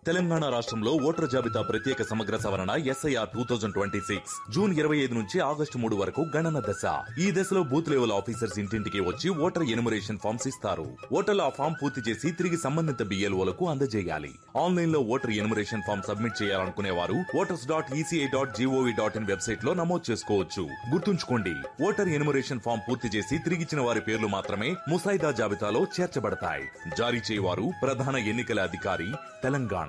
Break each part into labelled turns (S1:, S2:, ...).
S1: తెలంగాణ రాష్ట్రంలో ఓటర్ జాబితా ప్రత్యేక సమగ్ర సవరణ SIR two thousand twenty six June ఇరవై ఐదు నుంచి ఆగస్టు మూడు వరకు గణన దశ ఈ దశలో బూత్ లెవెల్ ఆఫీసర్స్ ఇంటింటికి వచ్చి ఓటర్ ఎనుమరేషన్ ఫామ్స్ ఇస్తారు ఓటర్లు ఆ ఫామ్ పూర్తి చేసి తిరిగి సంబంధిత బిఎల్ఓలకు అందజేయాలి ఆన్లైన్ లో ఓటర్ ఎనుమరేషన్ ఫామ్ సబ్మిట్ చేయాలనుకునే వారు voters dot ECI dot gov dot in website లో నమోదు చేసుకోవచ్చు గుర్తుంచుకోండి ఓటర్ ఎనుమరేషన్ ఫామ్ పూర్తి చేసి తిరిగిచ్చిన వారి పేర్లు మాత్రమే ముసాయిదా జాబితాలో చేర్చబడతాయి జారీ చేయవారు ప్రధాన ఎన్నికల అధికారి తెలంగాణ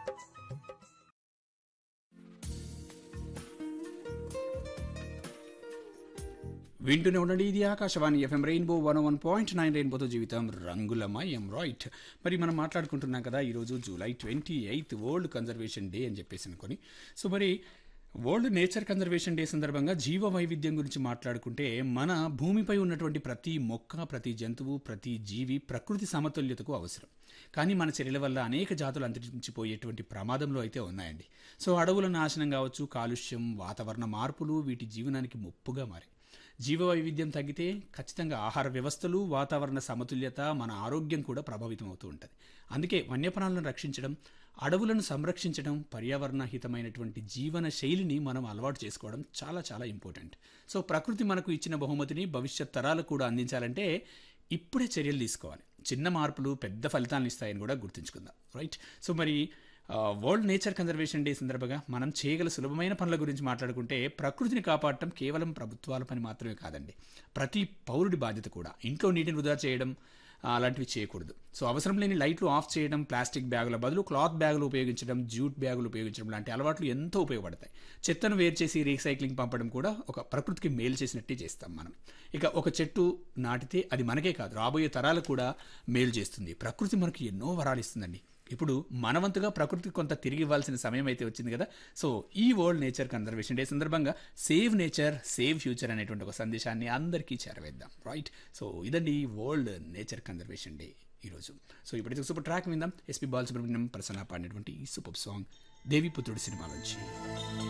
S2: వింటూనే ఉండండి ఇది Akashvani FM rainbow one one point nine రెయిన్బోతో జీవితం రంగులమయం రైట్ మరి మనం మాట్లాడుకుంటున్నాం కదా ఈరోజు July twenty eighth world conservation day అని చెప్పేసి అనుకొని సో మరి వరల్డ్ నేచర్ కన్జర్వేషన్ డే సందర్భంగా జీవ వైవిధ్యం గురించి మాట్లాడుకుంటే మన భూమిపై ఉన్నటువంటి ప్రతి మొక్క ప్రతి జంతువు ప్రతి జీవి ప్రకృతి సమతుల్యతకు అవసరం కానీ మన చర్యల వల్ల అనేక జాతులు అంతరించిపోయేటువంటి ప్రమాదంలో అయితే ఉన్నాయండి సో అడవుల నాశనం కావచ్చు కాలుష్యం వాతావరణ మార్పులు వీటి జీవనానికి ముప్పుగా మారాయి జీవ వైవిధ్యం తగ్గితే ఖచ్చితంగా ఆహార వ్యవస్థలు వాతావరణ సమతుల్యత మన ఆరోగ్యం కూడా ప్రభావితం అవుతూ ఉంటుంది అందుకే వన్యప్రాణులను రక్షించడం అడవులను సంరక్షించడం పర్యావరణ హితమైనటువంటి జీవన శైలిని మనం అలవాటు చేసుకోవడం చాలా చాలా ఇంపార్టెంట్ సో ప్రకృతి మనకు ఇచ్చిన బహుమతిని భవిష్యత్ తరాలకు కూడా అందించాలంటే ఇప్పుడే చర్యలు తీసుకోవాలి చిన్న మార్పులు పెద్ద ఫలితాలను ఇస్తాయని కూడా గుర్తుంచుకుందాం రైట్ సో మరి ఆ, వరల్డ్ నేచర్ కన్జర్వేషన్ డే సందర్భంగా మనం చేయగల సులభమైన పనుల గురించి మాట్లాడుకుంటే ప్రకృతిని కాపాడటం కేవలం ప్రభుత్వాల పని మాత్రమే కాదండి ప్రతి పౌరుడి బాధ్యత కూడా ఇంట్లో నీటిని వృధా చేయడం ఆ, అలాంటివి చేయకూడదు సో అవసరం లేని లైట్లు ఆఫ్ చేయడం ప్లాస్టిక్ బ్యాగుల బదులు క్లాత్ బ్యాగులు ఉపయోగించడం జూట్ బ్యాగులు ఉపయోగించడం లాంటి అలవాట్లు ఎంతో ఉపయోగపడతాయి చెత్తను వేరు చేసి రీసైక్లింగ్ పంపడం కూడా ఒక ప్రకృతికి మేలు చేసినట్టే చేస్తాం మనం ఇక ఒక చెట్టు నాటితే అది మనకే కాదు రాబోయే తరాలకు కూడా మేలు చేస్తుంది ప్రకృతి మనకు ఎన్నో వరాలు ఇస్తుందండి ఇప్పుడు మనవంతుగా ప్రకృతికి కొంత తిరిగి ఇవ్వాల్సిన సమయం అయితే వచ్చింది కదా సో ఈ వరల్డ్ నేచర్ కన్జర్వేషన్ డే సందర్భంగా సేవ్ నేచర్ సేవ్ ఫ్యూచర్ అనేటువంటి ఒక సందేశాన్ని అందరికీ చేరవేద్దాం రైట్ సో ఇదండి వరల్డ్ నేచర్ కన్జర్వేషన్ డే ఈరోజు సో ఇప్పుడైతే సూపర్ ట్రాక్ విందాం ఎస్పి బాలసుబ్రహ్మణ్యం ప్రసన్న పాడినటువంటి ఈ సూపర్ సాంగ్ దేవిపుత్రుడు సినిమా నుంచి